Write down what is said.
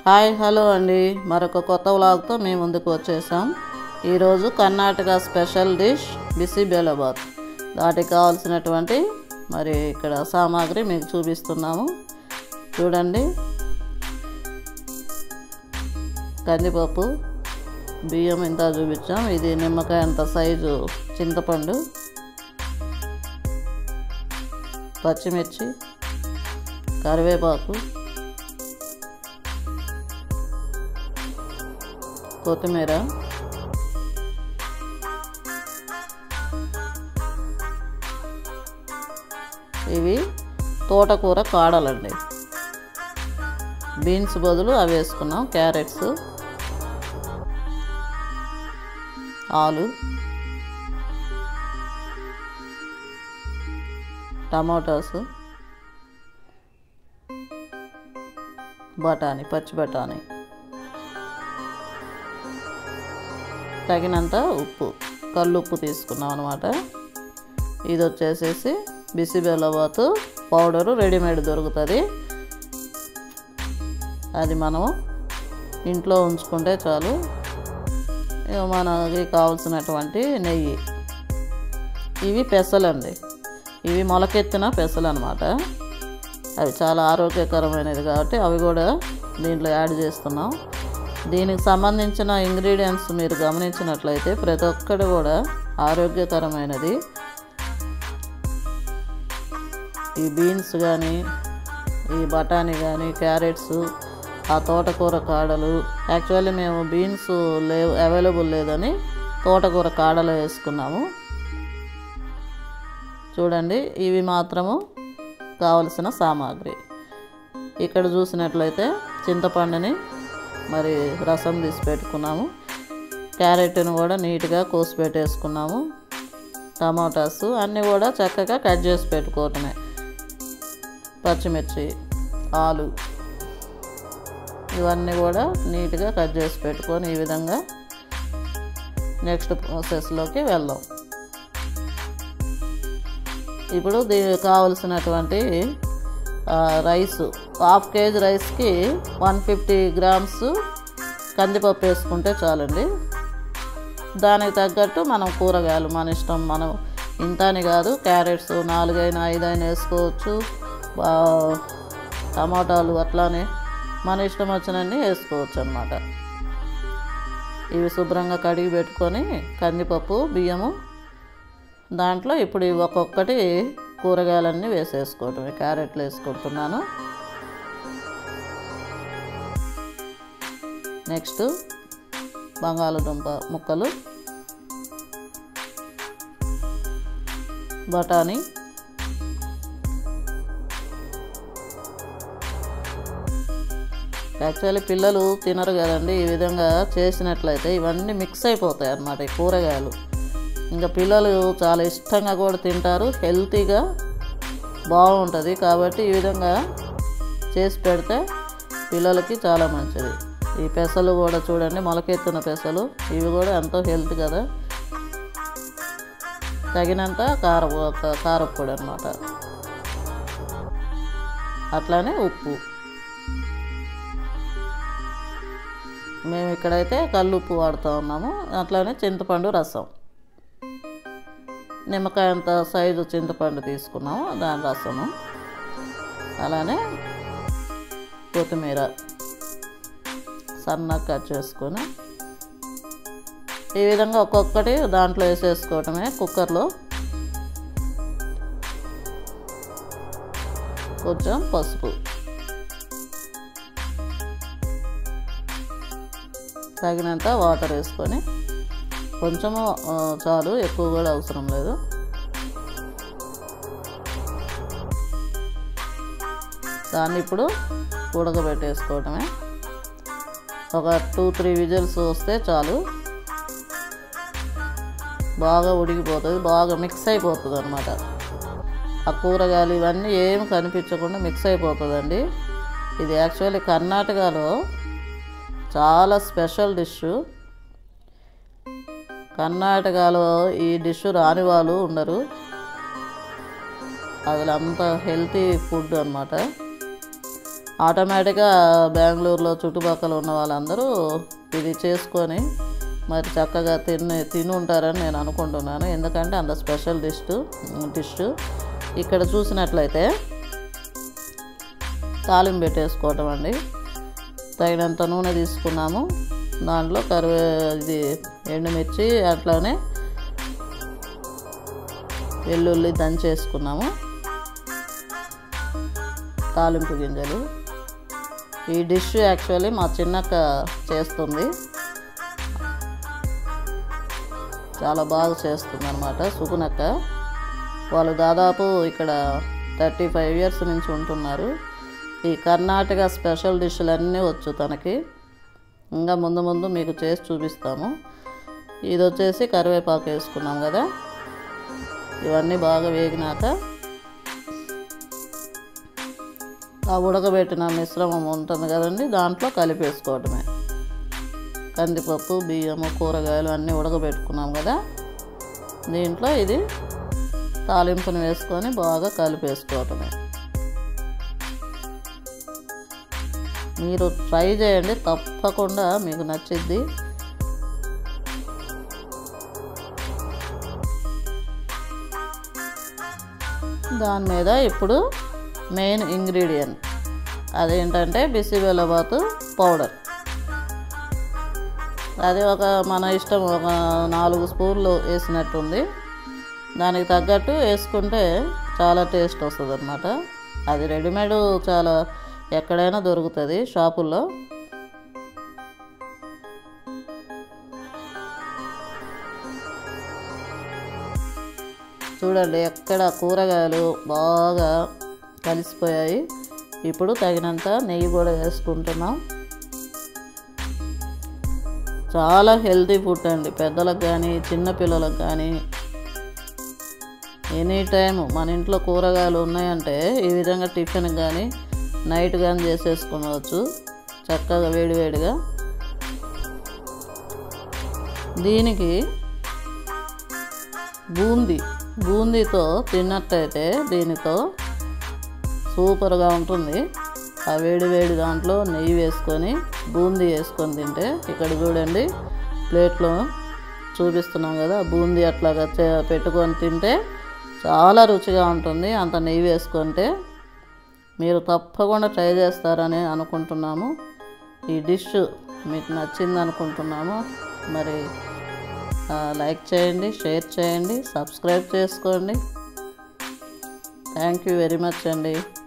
hi hello అండి మరొక కొత్త వ్లాగ్తో మీ ముందుకు వచ్చేసాం ఈరోజు కర్ణాటక స్పెషల్ డిష్ బిసి బేలాబాత్ వాటికి కావాల్సినటువంటి మరి ఇక్కడ సామాగ్రి మీకు చూపిస్తున్నాము చూడండి కందిపప్పు బియ్యం ఇంత చూపించాం ఇది నిమ్మకాయ అంత సైజు చింతపండు పచ్చిమిర్చి కరివేపాకు కొత్తిమీర ఇవి తోటకూర కాడలండి బీన్స్ బదులు అవి వేసుకున్నాం క్యారెట్స్ ఆలు టమాటాస్ బఠానీ పచ్చి బఠానీ తగినంత ఉప్పు కల్లుప్పు తీసుకున్నాం అనమాట ఇది వచ్చేసేసి బిసిబెల్లబాతు పౌడరు రెడీమేడ్ దొరుకుతుంది అది మనం ఇంట్లో ఉంచుకుంటే చాలు ఇక మనకి కావాల్సినటువంటి నెయ్యి ఇవి పెసలండి ఇవి మొలకెత్తిన పెసలు అనమాట అవి చాలా ఆరోగ్యకరమైనది కాబట్టి అవి కూడా దీంట్లో యాడ్ చేస్తున్నాం దీనికి సంబంధించిన ఇంగ్రీడియంట్స్ మీరు గమనించినట్లయితే ప్రతి ఒక్కటి కూడా ఆరోగ్యకరమైనది ఈ బీన్స్ కానీ ఈ బఠానీ కానీ క్యారెట్స్ ఆ తోటకూర కాడలు యాక్చువల్లీ మేము బీన్స్ లేవు అవైలబుల్ లేదని తోటకూర కాడలు వేసుకున్నాము చూడండి ఇవి మాత్రము కావలసిన సామాగ్రి ఇక్కడ చూసినట్లయితే చింతపండుని మరి రసం తీసి పెట్టుకున్నాము క్యారెట్ను కూడా నీట్గా కోసి పెట్టేసుకున్నాము టమాటాస్ అన్నీ కూడా చక్కగా కట్ చేసి పెట్టుకోవటమే పచ్చిమిర్చి ఆలు ఇవన్నీ కూడా నీట్గా కట్ చేసి పెట్టుకొని ఈ విధంగా నెక్స్ట్ ప్రాసెస్లోకి వెళ్దాం ఇప్పుడు దీనికి కావలసినటువంటి రైస్ హాఫ్ కేజీ రైస్కి వన్ ఫిఫ్టీ గ్రామ్స్ కందిపప్పు వేసుకుంటే చాలండి దానికి తగ్గట్టు మనం కూరగాయలు మన ఇష్టం మనం ఇంత అని కాదు క్యారెట్స్ నాలుగైనా ఐదైనా వేసుకోవచ్చు టమాటాలు అట్లానే మన ఇష్టం వచ్చినన్ని వేసుకోవచ్చు అనమాట ఇవి శుభ్రంగా కడిగి పెట్టుకొని కందిపప్పు బియ్యము దాంట్లో ఇప్పుడు ఇవి ఒక్కొక్కటి కూరగాయలన్నీ వేసేసుకోవటం క్యారెట్లు వేసుకుంటున్నాను నెక్స్ట్ బంగాళదుంప ముక్కలు బఠానీ యాక్చువల్లీ పిల్లలు తినరు కదండి ఈ విధంగా చేసినట్లయితే ఇవన్నీ మిక్స్ అయిపోతాయి అన్నమాట ఈ కూరగాయలు ఇంకా పిల్లలు చాలా ఇష్టంగా కూడా తింటారు హెల్తీగా బాగుంటుంది కాబట్టి ఈ విధంగా చేసి పెడితే పిల్లలకి చాలా మంచిది ఈ పెసలు కూడా చూడండి మొలకెత్తిన పెసలు ఇవి కూడా ఎంతో హెల్త్ కదా తగినంత కారం కారపొడి అనమాట అట్లానే ఉప్పు మేము ఇక్కడైతే కల్లుప్పు వాడుతూ ఉన్నాము అట్లానే చింతపండు రసం నిమ్మకాయ అంత సైజు చింతపండు తీసుకున్నాము దాని రసము అలానే కొత్తిమీర సన్నగా కట్ చేసుకొని ఈ విధంగా ఒక్కొక్కటి దాంట్లో వేసేసుకోవటమే కుక్కర్లో కొంచెం పసుపు తగినంత వాటర్ వేసుకొని కొంచెము చాలు ఎక్కువ కూడా అవసరం లేదు దాన్ని ఇప్పుడు ఉడకబెట్టేసుకోవటమే ఒక టూ త్రీ విజిల్స్ వస్తే చాలు బాగా ఉడికిపోతుంది బాగా మిక్స్ అయిపోతుంది అనమాట ఆ కూరగాయలు ఇవన్నీ ఏం కనిపించకుండా మిక్స్ అయిపోతుందండి ఇది యాక్చువల్లీ కర్ణాటకలో చాలా స్పెషల్ డిష్ కర్ణాటకలో ఈ డిష్ రాని వాళ్ళు ఉండరు అది అంత హెల్తీ ఫుడ్ అనమాట ఆటోమేటిక్గా బెంగళూరులో చుట్టుపక్కల ఉన్న వాళ్ళందరూ ఇది చేసుకొని మరి చక్కగా తిని తిని ఉంటారని నేను అనుకుంటున్నాను ఎందుకంటే అంత స్పెషల్ డిష్ డిష్ ఇక్కడ చూసినట్లయితే తాలింపు పెట్టేసుకోవటం అండి తగినంత నూనె తీసుకున్నాము దాంట్లో కరివే ఇది ఎండుమిర్చి అట్లానే వెల్లుల్లి దంచేసుకున్నాము తాలింపు గింజలు ఈ డిష్ యాక్చువల్లీ మా చిన్నక్క చేస్తుంది చాలా బాగా చేస్తుంది అనమాట సుగునక్క వాళ్ళు దాదాపు ఇక్కడ థర్టీ ఫైవ్ ఇయర్స్ నుంచి ఉంటున్నారు ఈ కర్ణాటక స్పెషల్ డిష్లు అన్నీ వచ్చు తనకి ఇంకా ముందు ముందు మీకు చేసి చూపిస్తాము ఇది వచ్చేసి కరివేపాకు వేసుకున్నాం కదా ఇవన్నీ బాగా వేగినాక ఆ ఉడకబెట్టిన మిశ్రమం ఉంటుంది కదండి దాంట్లో కలిపేసుకోవటమే కందిపప్పు బియ్యము కూరగాయలు అన్నీ ఉడకబెట్టుకున్నాం కదా దీంట్లో ఇది తాలింపుని వేసుకొని బాగా కలిపేసుకోవటమే మీరు ట్రై చేయండి తప్పకుండా మీకు నచ్చిద్ది దాని మీద ఇప్పుడు మెయిన్ ఇంగ్రీడియంట్ అదేంటంటే బిసిబెల్లబాతు పౌడర్ అది ఒక మన ఇష్టం ఒక నాలుగు స్పూన్లు వేసినట్టుంది దానికి తగ్గట్టు వేసుకుంటే చాలా టేస్ట్ వస్తుంది అనమాట అది రెడీమేడ్ చాలా ఎక్కడైనా దొరుకుతుంది షాపుల్లో చూడండి ఎక్కడ కూరగాయలు బాగా కలిసిపోయాయి ఇప్పుడు తగినంత నెయ్యి కూడా వేసుకుంటున్నాం చాలా హెల్తీ ఫుడ్ అండి పెద్దలకు కానీ చిన్నపిల్లలకు కానీ ఎనీ టైం మన ఇంట్లో కూరగాయలు ఉన్నాయంటే ఈ విధంగా టిఫిన్ కానీ నైట్ కానీ చేసేసుకోవచ్చు చక్కగా వేడివేడిగా దీనికి బూందీ బూందీతో తిన్నట్టయితే దీనితో సూపర్గా ఉంటుంది ఆ వేడి వేడి దాంట్లో నెయ్యి వేసుకొని బూందీ వేసుకొని తింటే ఇక్కడ చూడండి ప్లేట్లో చూపిస్తున్నాం కదా బూందీ అట్లాగా చే- పెట్టుకొని తింటే చాలా రుచిగా ఉంటుంది అంత నెయ్యి వేసుకుంటే మీరు తప్పకుండా ట్రై చేస్తారని అనుకుంటున్నాము ఈ డిష్ మీకు నచ్చింది అనుకుంటున్నాము మరి ఆ, లైక్ చేయండి షేర్ చేయండి సబ్స్క్రైబ్ చేసుకోండి థ్యాంక్ యూ వెరీ మచ్ అండి